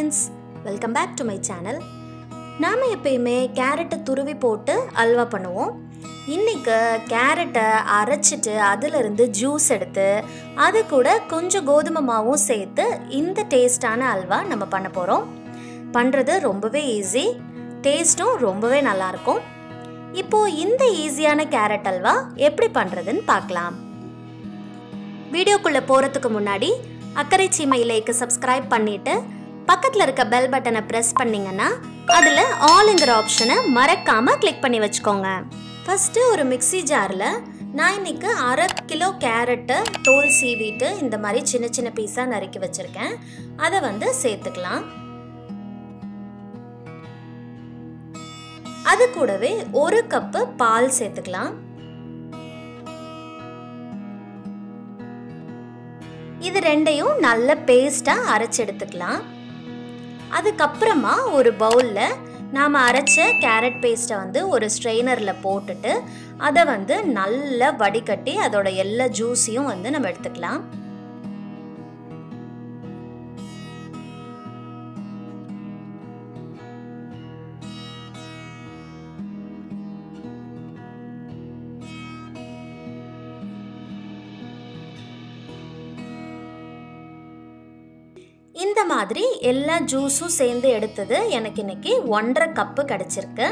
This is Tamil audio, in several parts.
friends welcome back to my channel நாம் எப்பயுமே கேரட்டை துருவி போட்டு அல்வா பண்ணுவோம் இன்றைக்கு கேரட்டை அரைச்சிட்டு அதிலிருந்து ஜூஸ் எடுத்து அது கூட கொஞ்சம் கோதுமை மாவும் சேர்த்து இந்த டேஸ்டான அல்வா நம்ம பண்ண போகிறோம் பண்ணுறது ரொம்பவே ஈஸி டேஸ்ட்டும் ரொம்பவே நல்லாயிருக்கும் இப்போது இந்த ஈஸியான கேரட் அல்வா எப்படி பண்ணுறதுன்னு பார்க்கலாம் வீடியோக்குள்ளே போகிறதுக்கு முன்னாடி அக்கறை சீமை இலைக்கு சப்ஸ்கிரைப் பண்ணிவிட்டு பக்கத்தில் இருக்க பெல் பட்டனை ப்ரெஸ் பண்ணிங்கன்னா அதில் ஆல்ங்கிற ஆப்ஷனை மறக்காமல் கிளிக் பண்ணி வச்சுக்கோங்க ஃபஸ்ட்டு ஒரு மிக்ஸி ஜாரில் நான் இன்னைக்கு அரை கிலோ கேரட்டை தோல் சீவிட்டு இந்த மாதிரி சின்ன சின்ன பீஸாக நறுக்கி வச்சுருக்கேன் அதை வந்து சேர்த்துக்கலாம் அது கூடவே ஒரு கப்பு பால் சேர்த்துக்கலாம் இது ரெண்டையும் நல்ல பேஸ்ட்டாக அரைச்சி எடுத்துக்கலாம் அதுக்கப்புறமா ஒரு பவுலில் நாம் அரைச்ச கேரட் பேஸ்ட்டை வந்து ஒரு ஸ்ட்ரெயினரில் போட்டுட்டு அதை வந்து நல்லா வடிகட்டி அதோட எல்லா ஜூஸையும் வந்து நம்ம எடுத்துக்கலாம் இந்த மாதிரி எல்லா ஜூஸும் சேர்ந்து எடுத்தது எனக்கு இன்னைக்கு ஒன்றரை கப்பு கிடைச்சிருக்கு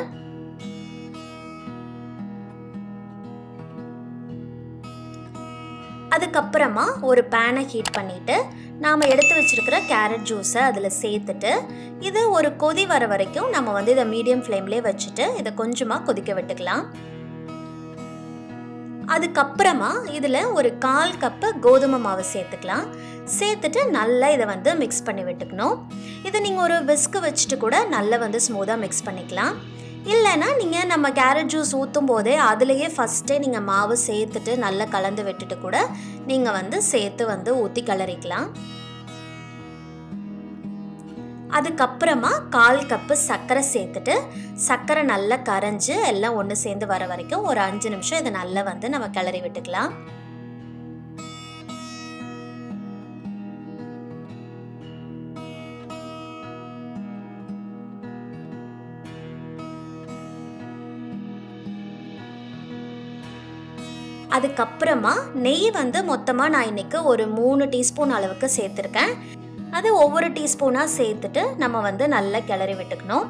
அதுக்கப்புறமா ஒரு பேனை ஹீட் பண்ணிட்டு நாம் எடுத்து வச்சிருக்கிற கேரட் ஜூஸை அதில் சேர்த்துட்டு இது ஒரு கொதி வர வரைக்கும் நம்ம வந்து இதை மீடியம் ஃப்ளேம்லேயே வச்சுட்டு இதை கொஞ்சமாக கொதிக்க விட்டுக்கலாம் அதுக்கப்புறமா இதில் ஒரு கால் கப்பு கோதுமை மாவு சேர்த்துக்கலாம் சேர்த்துட்டு நல்லா இதை வந்து மிக்ஸ் பண்ணி விட்டுக்கணும் இதை நீங்கள் ஒரு விஸ்கு வச்சுட்டு கூட நல்லா வந்து ஸ்மூத்தாக மிக்ஸ் பண்ணிக்கலாம் இல்லைன்னா நீங்கள் நம்ம கேரட் ஜூஸ் ஊற்றும் போதே அதுலேயே ஃபஸ்ட்டே நீங்கள் மாவு சேர்த்துட்டு நல்லா கலந்து விட்டுட்டு கூட நீங்கள் வந்து சேர்த்து வந்து ஊற்றி கிளறிக்கலாம் அதுக்கப்புறமா கால் கப்பு சர்க்கரை சேர்த்துட்டு சர்க்கரை நல்லா கரைஞ்சி எல்லாம் ஒன்று சேர்ந்து வர வரைக்கும் ஒரு அஞ்சு நிமிஷம் இதை நல்லா வந்து நம்ம கிளறி விட்டுக்கலாம் அதுக்கப்புறமா நெய் வந்து மொத்தமாக நான் இன்னைக்கு ஒரு மூணு டீஸ்பூன் அளவுக்கு சேர்த்துருக்கேன் அது ஒவ்வொரு டீஸ்பூனாக சேர்த்துட்டு நம்ம வந்து நல்லா கிளறி விட்டுக்கணும்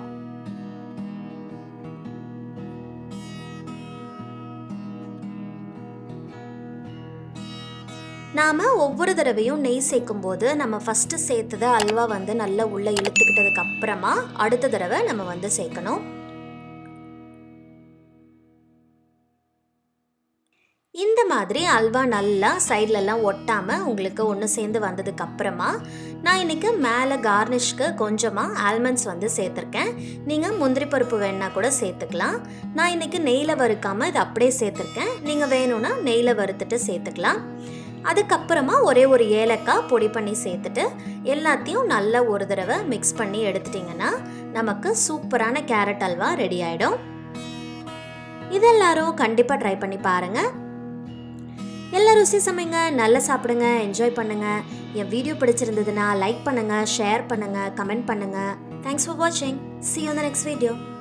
நாம் ஒவ்வொரு தடவையும் நெய் சேர்க்கும் போது நம்ம ஃபஸ்ட்டு சேர்த்தது அல்வா வந்து நல்லா உள்ளே இழுத்துக்கிட்டதுக்கு அப்புறமா அடுத்த தடவை நம்ம வந்து சேர்க்கணும் இந்த மாதிரி அல்வா நல்லா சைட்லலாம் ஒட்டாமல் உங்களுக்கு ஒன்று சேர்ந்து வந்ததுக்கு அப்புறமா நான் இன்றைக்கி மேலே கார்னிஷ்க்கு கொஞ்சமாக ஆல்மண்ட்ஸ் வந்து சேர்த்துருக்கேன் நீங்கள் முந்திரி பருப்பு வேணா கூட சேர்த்துக்கலாம் நான் இன்றைக்கி நெய்யில் வறுக்காமல் இது அப்படியே சேர்த்துருக்கேன் நீங்கள் வேணும்னா நெய்யில் வறுத்துட்டு சேர்த்துக்கலாம் அதுக்கப்புறமா ஒரே ஒரு ஏலக்காய் பொடி பண்ணி சேர்த்துட்டு எல்லாத்தையும் நல்லா ஒரு தடவை மிக்ஸ் பண்ணி எடுத்துட்டிங்கன்னா நமக்கு சூப்பரான கேரட் அல்வா ரெடி ஆகிடும் இதெல்லாரும் கண்டிப்பாக ட்ரை பண்ணி பாருங்கள் எல்லா ருசி சமைங்க நல்லா சாப்பிடுங்க என்ஜாய் பண்ணுங்க என் வீடியோ பிடிச்சிருந்ததுன்னா லைக் பண்ணுங்க ஷேர் பண்ணுங்க கமெண்ட் பண்ணுங்க தேங்க்ஸ் ஃபார் வாட்சிங் see on the next video